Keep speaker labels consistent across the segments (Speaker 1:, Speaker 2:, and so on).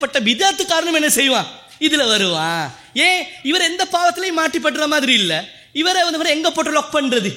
Speaker 1: பட்ட பிதாத்து காரணம் என்ன செய்வான் இதுல வருவான் ஏன் இவர் எந்த பாவத்திலையும் மாட்டிப்படுற மாதிரி இல்ல இவரை வந்து எங்க போட்டு லாக் பண்றது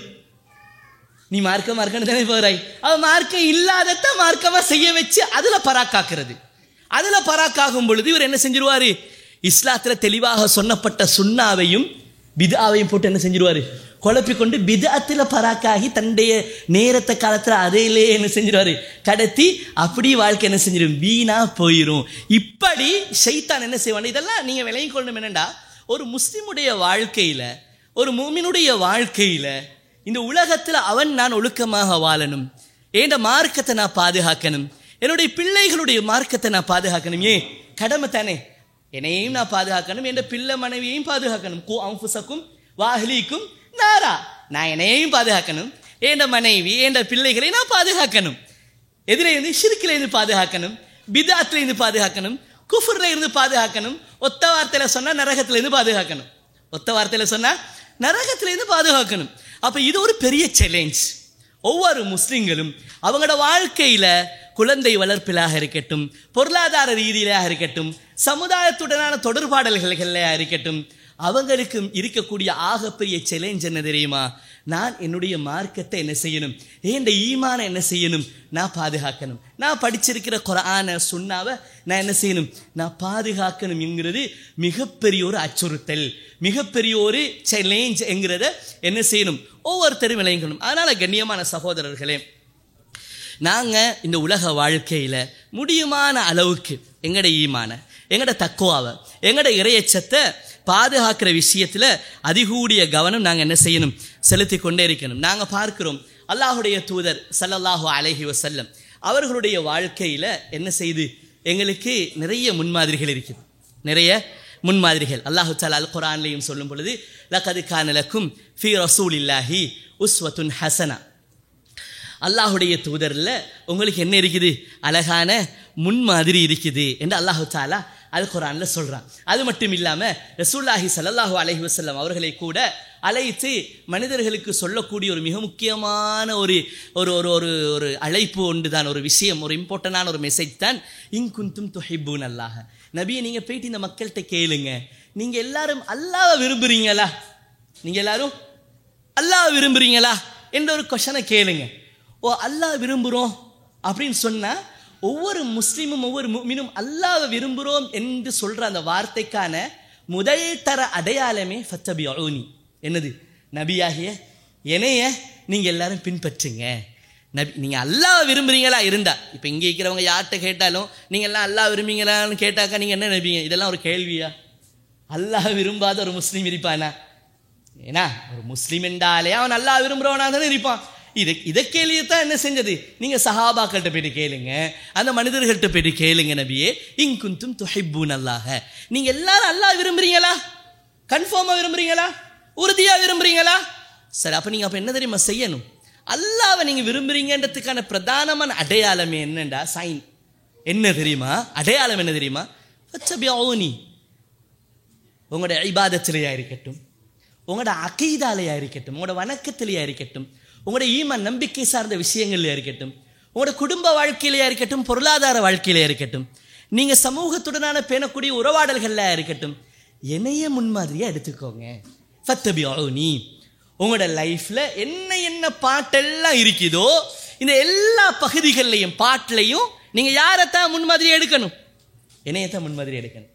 Speaker 1: நீ மார்க்க மார்க்கன்னு தானே போறாய் அவ மார்க்கம் இல்லாதத மார்க்கமா செய்ய வச்சு அதுல பராக்காக்குறது அதுல பராக்காகும் பொழுது இவர் என்ன செஞ்சிருவாரு இஸ்லாத்துல தெளிவாக சொன்னப்பட்ட சுண்ணாவையும் பிதாவையும் போட்டு என்ன செஞ்சிருவாரு குழப்பிக்கொண்டு பிதாத்துல பராக்காகி தன்னுடைய நேரத்தை காலத்துல அதையிலே என்ன செஞ்சிருவாரு கடத்தி அப்படி வாழ்க்கை என்ன செஞ்சிடும் வீணா போயிரும் இப்படி ஷைத்தான் என்ன செய்வான் இதெல்லாம் நீங்க விளங்கிக் கொள்ளணும் என்னண்டா ஒரு முஸ்லிமுடைய வாழ்க்கையில ஒரு மூமினுடைய வாழ்க்கையில இந்த உலகத்துல அவன் நான் ஒழுக்கமாக வாழணும் என் மார்க்கத்தை நான் பாதுகாக்கணும் என்னுடைய பிள்ளைகளுடைய மார்க்கத்தை நான் பாதுகாக்கணும் ஏன் கடமை தானே என்னையும் நான் பாதுகாக்கணும் என் பிள்ளை மனைவியையும் பாதுகாக்கணும் கு அம்புசக்கும் வாஹ்லிக்கும் நாரா நான் என்னையும் பாதுகாக்கணும் என் மனைவி என் பிள்ளைகளை நான் பாதுகாக்கணும் எதிரே இருந்து ஷிர்கில இருந்து பாதுகாக்கணும் பிதாத்துல இருந்து பாதுகாக்கணும் குஃபுர்ல இருந்து பாதுகாக்கணும் ஒத்த வார்த்தையில சொன்னா நரகத்துல இருந்து பாதுகாக்கணும் ஒத்த வார்த்தையில சொன்னா நரகத்துல இருந்து பாதுகாக்கணும் அப்ப இது ஒரு பெரிய சேலஞ்ச் ஒவ்வொரு முஸ்லிம்களும் அவங்களோட வாழ்க்கையில குழந்தை வளர்ப்பிலாக இருக்கட்டும் பொருளாதார ரீதியிலாக இருக்கட்டும் சமுதாயத்துடனான தொடர்பாடல்களாக இருக்கட்டும் அவங்களுக்கு இருக்கக்கூடிய ஆகப்பெரிய சேலஞ்ச் என்ன தெரியுமா நான் என்னுடைய மார்க்கத்தை என்ன செய்யணும் ஏன் ஈமான என்ன செய்யணும் நான் பாதுகாக்கணும் நான் படிச்சிருக்கிற குரான சுண்ணாவை நான் என்ன செய்யணும் நான் பாதுகாக்கணும் என்கிறது மிகப்பெரிய ஒரு அச்சுறுத்தல் மிகப்பெரிய ஒரு சேலஞ்ச் என்கிறத என்ன செய்யணும் ஒவ்வொருத்தரும் விளையங்கணும் அதனால கண்ணியமான சகோதரர்களே நாங்கள் இந்த உலக வாழ்க்கையில் முடியுமான அளவுக்கு எங்கட ஈமான எங்கட தக்குவாவை எங்கட இறையச்சத்தை பாதுகாக்கிற விஷயத்தில் அதிகூடிய கவனம் நாங்கள் என்ன செய்யணும் செலுத்தி கொண்டே இருக்கணும் நாங்கள் பார்க்கிறோம் அல்லாஹுடைய தூதர் சல்லல்லாஹு அலைஹி வசல்லம் அவர்களுடைய வாழ்க்கையில் என்ன செய்து எங்களுக்கு நிறைய முன்மாதிரிகள் இருக்குது நிறைய முன்மாதிரிகள் அல்லாஹு தாலா அல் குரான்லையும் சொல்லும் பொழுது லகது கானலக்கும் ஃபி ரசூல் இல்லாஹி உஸ்வத்துன் ஹசனா அல்லாஹுடைய தூதரில் உங்களுக்கு என்ன இருக்குது அழகான முன்மாதிரி இருக்குது என்று அல்லாஹு தாலா அல் குரான்ல சொல்றான் அது மட்டும் இல்லாம ரசூல்லாஹி சல்லல்லாஹு அலைஹி வஸல்லம் அவர்களை கூட அழைத்து மனிதர்களுக்கு சொல்லக்கூடிய ஒரு மிக முக்கியமான ஒரு ஒரு ஒரு ஒரு ஒரு அழைப்பு ஒன்று தான் ஒரு விஷயம் ஒரு இம்பார்ட்டண்டான ஒரு மெசேஜ் தான் இங்குந்தும் துஹிப்பூன் அல்லாஹ் நபியை நீங்க போயிட்டு இந்த மக்கள்கிட்ட கேளுங்க நீங்க எல்லாரும் அல்லாஹ்வை விரும்புறீங்களா நீங்க எல்லாரும் அல்லாஹ் விரும்புறீங்களா என்ற ஒரு கொஷனை கேளுங்க ஓ அல்லாஹ் விரும்புகிறோம் அப்படின்னு சொன்னா ஒவ்வொரு முஸ்லீமும் ஒவ்வொரு முமினும் அல்லாஹ் விரும்புகிறோம் என்று சொல்ற அந்த வார்த்தைக்கான முதல் தர அடையாளமே ஃபத்தபியோனி என்னது நபியாகிய என்னைய நீங்க எல்லாரும் பின்பற்றுங்க நபி நீங்க அல்லாஹ் விரும்புறீங்களா இருந்தா இப்போ இங்கே இருக்கிறவங்க யார்கிட்ட கேட்டாலும் நீங்க எல்லாம் அல்லாஹ் விரும்புறீங்களான்னு கேட்டாக்கா நீங்க என்ன நபிங்க இதெல்லாம் ஒரு கேள்வியா அல்லாஹ் விரும்பாத ஒரு முஸ்லீம் இருப்பானா ஏன்னா ஒரு முஸ்லீம் என்றாலே அவன் நல்லா விரும்புறவனா தானே இருப்பான் இது இதை கேள்வியத்தான் என்ன செஞ்சது நீங்க சஹாபாக்கள்கிட்ட போயிட்டு கேளுங்க அந்த மனிதர்கள்ட்ட போயிட்டு கேளுங்க நபியே இங்குந்தும் துஹிப்பூன் அல்லாஹ நீங்க எல்லாரும் அல்லாஹ் விரும்புறீங்களா கன்ஃபார்மா விரும்புறீங்களா உறுதியா விரும்புறீங்களா சரி அப்ப நீங்க அப்ப என்ன தெரியுமா செய்யணும் அல்லாவை நீங்க விரும்புறீங்கன்றதுக்கான பிரதானமான அடையாளமே என்னண்டா சைன் என்ன தெரியுமா அடையாளம் என்ன தெரியுமா ஃபத்தபியூனி உங்களோட ஐபாதத்திலேயா இருக்கட்டும் உங்களோட அகைதாலையா இருக்கட்டும் உங்களோட வணக்கத்திலேயா இருக்கட்டும் உங்களோட ஈமன் நம்பிக்கை சார்ந்த விஷயங்கள்லையா இருக்கட்டும் உங்களோட குடும்ப வாழ்க்கையிலையா இருக்கட்டும் பொருளாதார வாழ்க்கையிலையா இருக்கட்டும் நீங்க சமூகத்துடனான பேணக்கூடிய உறவாடல்கள்ல இருக்கட்டும் என்னைய முன்மாதிரியா எடுத்துக்கோங்க ஃபத்தபியூனி உங்களோட லைஃப்ல என்ன என்ன பாட்டெல்லாம் இருக்குதோ இந்த எல்லா பகுதிகள்லையும் பாட்டிலையும் நீங்க யாரைத்தான் முன்மாதிரி எடுக்கணும் என்னையத்தான் முன்மாதிரி எடுக்கணும்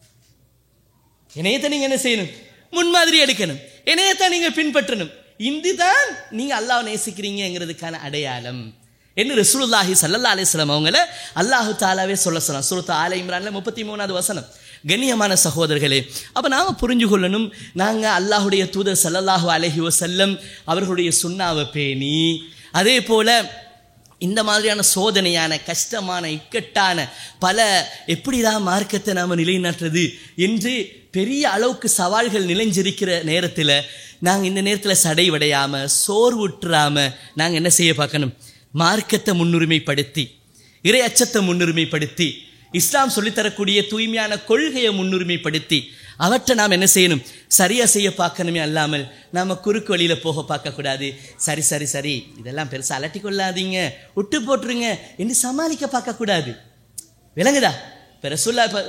Speaker 1: இணையத்தை நீங்க என்ன செய்யணும் முன்மாதிரி எடுக்கணும் இணையத்தை நீங்க பின்பற்றணும் இதுதான் நீங்க அல்லாஹ் நேசிக்கிறீங்கிறதுக்கான அடையாளம் என்ன ரசூலுல்லாஹி சல்லல்லா அலிஸ்லாம் அவங்கள அல்லாஹு தாலாவே சொல்ல சொல்லலாம் சுருத்த ஆல இம்ரான்ல முப்பத்தி மூணாவது வசனம் கண்ணியமான சகோதரர்களே அப்ப நாம புரிஞ்சு கொள்ளணும் நாங்க அல்லாஹுடைய தூதர் சல்லல்லாஹு அலஹி வசல்லம் அவர்களுடைய சுண்ணாவை பேணி அதே போல இந்த மாதிரியான சோதனையான கஷ்டமான இக்கட்டான பல எப்படிதான் மார்க்கத்தை நாம் நிலைநாட்டுறது என்று பெரிய அளவுக்கு சவால்கள் நிலைஞ்சிருக்கிற நேரத்தில் நாங்கள் இந்த நேரத்தில் சடைவடையாமல் சோர்வுற்றாமல் நாங்கள் என்ன செய்ய பார்க்கணும் மார்க்கத்தை முன்னுரிமைப்படுத்தி இறை அச்சத்தை முன்னுரிமைப்படுத்தி இஸ்லாம் சொல்லித்தரக்கூடிய தூய்மையான கொள்கையை முன்னுரிமைப்படுத்தி அவற்றை நாம் என்ன செய்யணும் சரியா செய்ய பார்க்கணுமே அல்லாமல் நாம குறுக்கு வழியில போக பார்க்கக்கூடாது சரி சரி சரி இதெல்லாம் பெருசா அலட்டி கொள்ளாதீங்க விட்டு போட்டுருங்க என்று சமாளிக்க பார்க்கக்கூடாது விளங்குதா இப்போ ரசுல்லா இப்போ